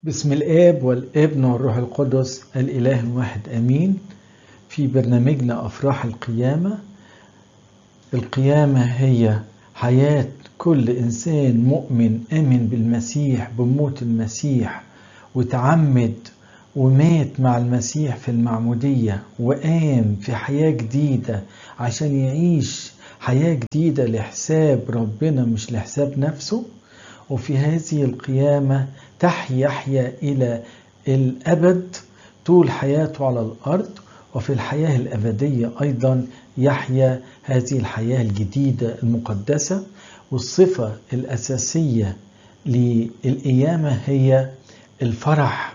بسم الآب والابن والروح القدس الإله الواحد آمين في برنامجنا أفراح القيامة القيامة هي حياة كل إنسان مؤمن آمن بالمسيح بموت المسيح وتعمد ومات مع المسيح في المعمودية وقام في حياة جديدة عشان يعيش حياة جديدة لحساب ربنا مش لحساب نفسه وفي هذه القيامة تحيا يحيا إلى الأبد طول حياته على الأرض وفي الحياة الأبدية أيضا يحيا هذه الحياة الجديدة المقدسة والصفة الأساسية للقيامة هي الفرح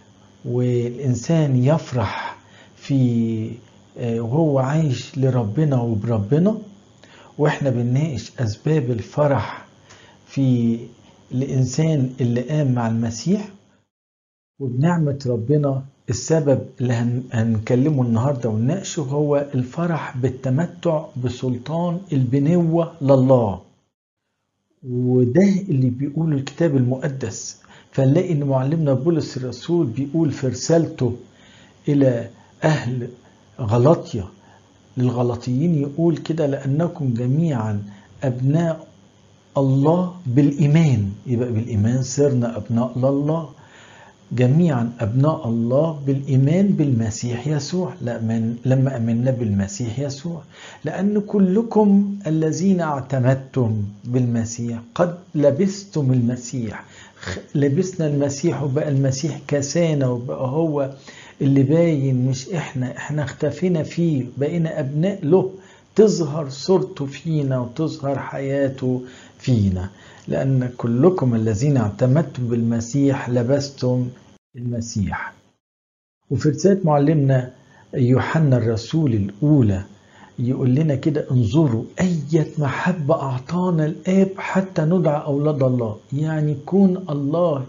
والإنسان يفرح في وهو عايش لربنا وبربنا واحنا بنناقش أسباب الفرح في الإنسان اللي قام مع المسيح وبنعمة ربنا السبب اللي هنكلمه النهارده ونناقشه هو الفرح بالتمتع بسلطان البنوة لله وده اللي بيقوله الكتاب المقدس فنلاقي ان معلمنا بولس الرسول بيقول في رسالته الى اهل غلطية للغلطيين يقول كده لانكم جميعا ابناء الله بالإيمان يبقى بالإيمان صرنا أبناء لله جميعا أبناء الله بالإيمان بالمسيح يسوع لما أمنا بالمسيح يسوع لأن كلكم الذين اعتمدتم بالمسيح قد لبستم المسيح لبسنا المسيح وبقى المسيح كسانا وبقى هو اللي باين مش احنا احنا اختفينا فيه بقينا أبناء له تظهر صورته فينا وتظهر حياته فينا لأن كلكم الذين اعتمدتم بالمسيح لبستم المسيح وفي رسالة معلمنا يوحنا الرسول الأولى يقول لنا كده انظروا أية محبة أعطانا الآب حتى ندعى أولاد الله يعني يكون الله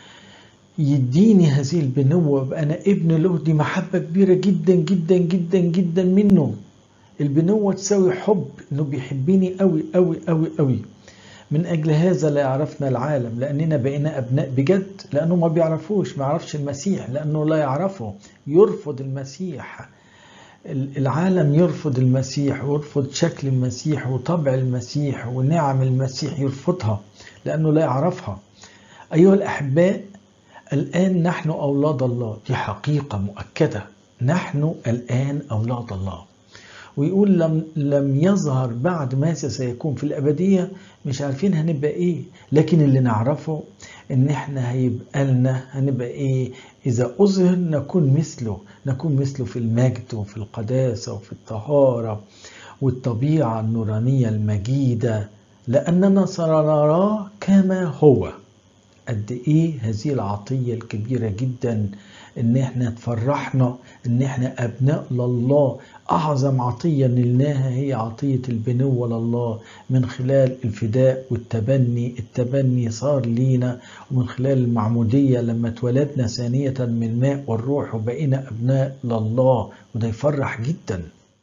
يديني هذه البنوة وابقى أنا ابن له دي محبة كبيرة جدا جدا جدا جدا منه البنوة تساوي حب انه بيحبني قوي قوي قوي قوي من اجل هذا لا يعرفنا العالم لاننا بقينا ابناء بجد لانه ما بيعرفوش ما يعرفش المسيح لانه لا يعرفه يرفض المسيح العالم يرفض المسيح ويرفض شكل المسيح وطبع المسيح ونعم المسيح يرفضها لانه لا يعرفها ايها الاحباء الان نحن اولاد الله دي حقيقه مؤكده نحن الان اولاد الله ويقول لم لم يظهر بعد ماذا سيكون في الأبدية مش عارفين هنبقى إيه لكن اللي نعرفه إن إحنا هيبقى لنا هنبقى إيه إذا أظهر نكون مثله نكون مثله في المجد وفي القداسة وفي الطهارة والطبيعة النورانية المجيدة لأننا سنراه كما هو قد إيه هذه العطية الكبيرة جدا إن إحنا تفرحنا إن إحنا أبناء لله أعظم عطية نلناها هي عطية البنوة لله من خلال الفداء والتبني التبني صار لينا ومن خلال المعمودية لما اتولدنا ثانية من الماء والروح وبقينا أبناء لله وده يفرح جدا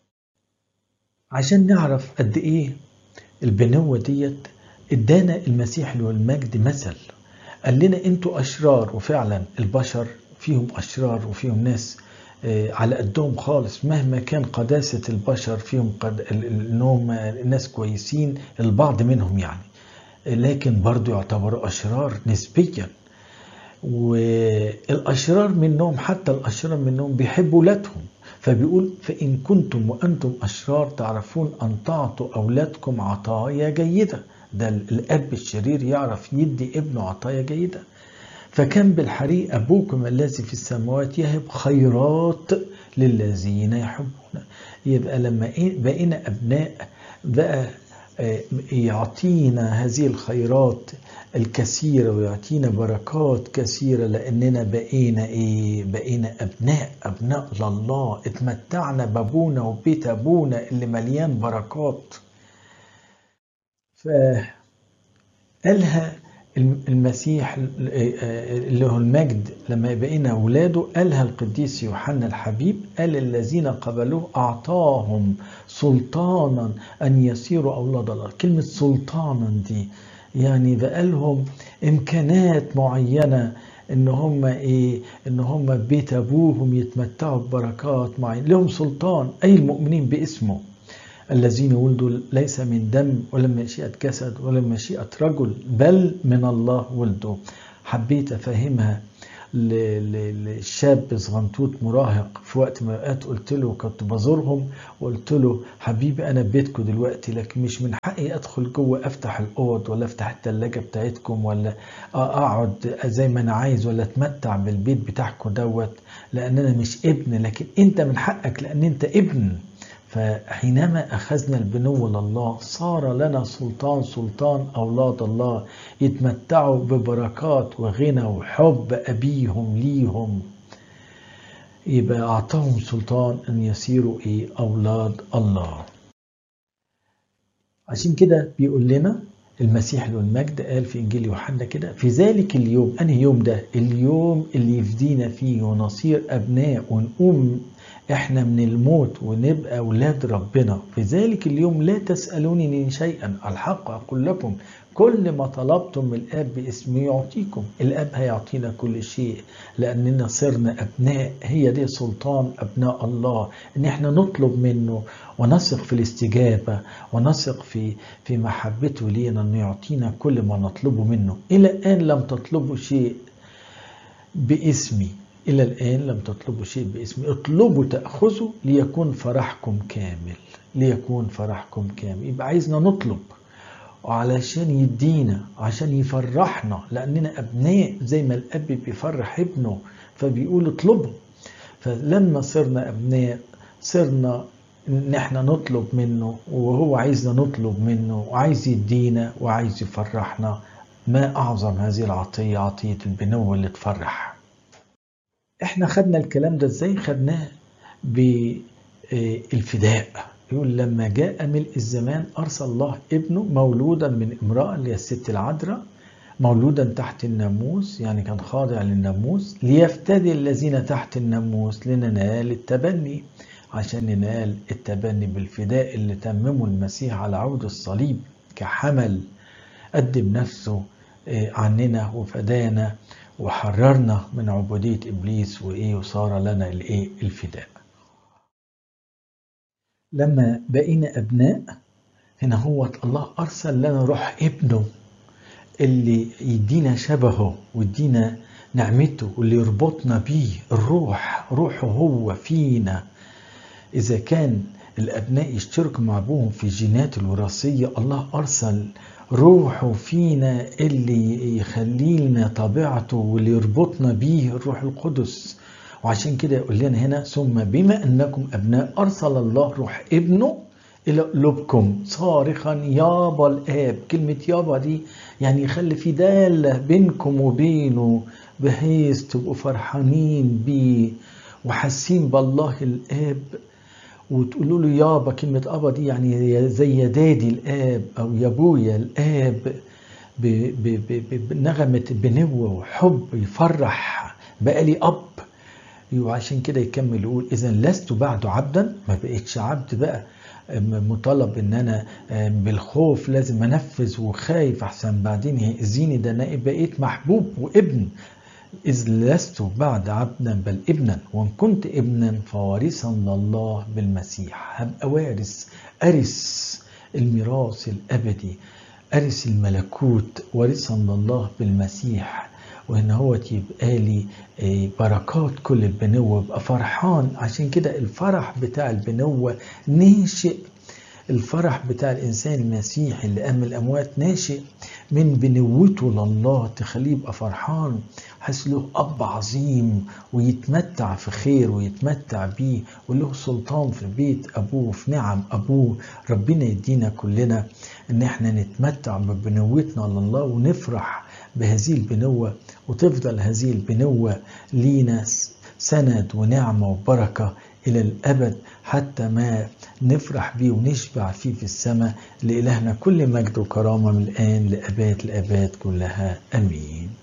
عشان نعرف قد إيه البنوة ديت ادانا المسيح له المجد مثل قال لنا انتوا أشرار وفعلا البشر فيهم أشرار وفيهم ناس على قدهم خالص مهما كان قداسة البشر فيهم قد انهم ناس كويسين البعض منهم يعني لكن برضو يعتبروا أشرار نسبيا والأشرار منهم حتى الأشرار منهم بيحبوا ولادهم فبيقول فإن كنتم وأنتم أشرار تعرفون أن تعطوا أولادكم عطايا جيدة ده الأب الشرير يعرف يدي ابنه عطايا جيدة فكم بالحري أبوكم الذي في السماوات يهب خيرات للذين يحبون يبقى لما بقينا أبناء بقى يعطينا هذه الخيرات الكثيرة ويعطينا بركات كثيرة لأننا بقينا إيه؟ بقينا أبناء أبناء لله اتمتعنا بابونا وبيت أبونا اللي مليان بركات فقالها المسيح اللي هو المجد لما بقينا اولاده قالها القديس يوحنا الحبيب قال الذين قبلوه اعطاهم سلطانا ان يصيروا اولاد الله كلمه سلطانا دي يعني بقى لهم امكانات معينه ان هم ايه ان هم بيت ابوهم يتمتعوا ببركات معين لهم سلطان اي المؤمنين باسمه الذين ولدوا ليس من دم ولا من مشيئة جسد ولا من مشيئة رجل بل من الله ولدوا حبيت أفهمها للشاب صغنطوط مراهق في وقت ما اوقات قلت له كنت بزورهم وقلت له حبيبي انا بيتكم دلوقتي لكن مش من حقي ادخل جوه افتح الاوض ولا افتح الثلاجه بتاعتكم ولا اقعد زي ما انا عايز ولا اتمتع بالبيت بتاعكم دوت لان انا مش ابن لكن انت من حقك لان انت ابن فحينما أخذنا البنو لله صار لنا سلطان سلطان أولاد الله يتمتعوا ببركات وغنى وحب أبيهم ليهم يبقى أعطاهم سلطان أن يصيروا إيه أولاد الله عشان كده بيقول لنا المسيح له المجد قال في إنجيل يوحنا كده في ذلك اليوم أنهي يوم ده اليوم اللي يفدينا فيه ونصير أبناء ونقوم احنا من الموت ونبقى اولاد ربنا في ذلك اليوم لا تسالونني شيئا الحق اقول لكم كل ما طلبتم من الاب باسمي يعطيكم الاب هيعطينا كل شيء لاننا صرنا ابناء هي دي سلطان ابناء الله ان احنا نطلب منه ونثق في الاستجابه ونثق في في محبته لينا انه يعطينا كل ما نطلبه منه الى الان لم تطلبوا شيء باسمي إلى الآن لم تطلبوا شيء باسمي اطلبوا تأخذوا ليكون فرحكم كامل ليكون فرحكم كامل يبقى عايزنا نطلب وعلشان يدينا عشان يفرحنا لأننا أبناء زي ما الأب بيفرح ابنه فبيقول اطلبوا فلما صرنا أبناء صرنا ان احنا نطلب منه وهو عايزنا نطلب منه وعايز يدينا وعايز يفرحنا ما اعظم هذه العطيه عطيه البنوه اللي تفرح احنا خدنا الكلام ده ازاي خدناه بالفداء يقول لما جاء ملء الزمان ارسل الله ابنه مولودا من امراه اللي هي الست العذراء مولودا تحت الناموس يعني كان خاضع للناموس ليفتدي الذين تحت الناموس لننال التبني عشان ننال التبني بالفداء اللي تممه المسيح على عود الصليب كحمل قدم نفسه عننا وفدانا وحررنا من عبودية إبليس وإيه وصار لنا الإيه الفداء لما بقينا أبناء هنا هو الله أرسل لنا روح ابنه اللي يدينا شبهه ويدينا نعمته واللي يربطنا بيه الروح روحه هو فينا إذا كان الأبناء يشتركوا مع أبوهم في الجينات الوراثية الله أرسل روحه فينا اللي يخلي لنا طبيعته واللي يربطنا بيه الروح القدس وعشان كده يقول لنا هنا ثم بما انكم ابناء ارسل الله روح ابنه الى قلوبكم صارخا يابا الاب كلمه يابا دي يعني يخلي في داله بينكم وبينه بحيث تبقوا فرحانين بيه وحاسين بالله الاب وتقولوا له يابا كلمة أبا دي يعني زي يا دادي الآب أو يا أبويا الآب بنغمة بنوة وحب يفرح بقى لي أب وعشان كده يكمل يقول إذا لست بعد عبدا ما بقيتش عبد بقى مطالب ان انا بالخوف لازم انفذ وخايف احسن بعدين يأذيني ده انا بقيت محبوب وابن إذ لست بعد عبدا بل ابنا وإن كنت ابنا فوارثا لله بالمسيح هبقى وارث أرث الميراث الأبدي أرث الملكوت وارثا لله بالمسيح وهنا هو يبقى لي بركات كل البنوة ابقى فرحان عشان كده الفرح بتاع البنوة ناشئ الفرح بتاع الإنسان المسيحي اللي قام الأموات ناشئ من بنوته لله تخليه يبقى فرحان حاسس له أب عظيم ويتمتع في خير ويتمتع بيه وله سلطان في بيت أبوه في نعم أبوه ربنا يدينا كلنا إن احنا نتمتع ببنوتنا لله ونفرح بهذه البنوة وتفضل هذه البنوة لينا سند ونعمة وبركة إلى الأبد حتى ما نفرح بيه ونشبع فيه في السماء لإلهنا كل مجد وكرامة من الآن لأبات الآبات كلها أمين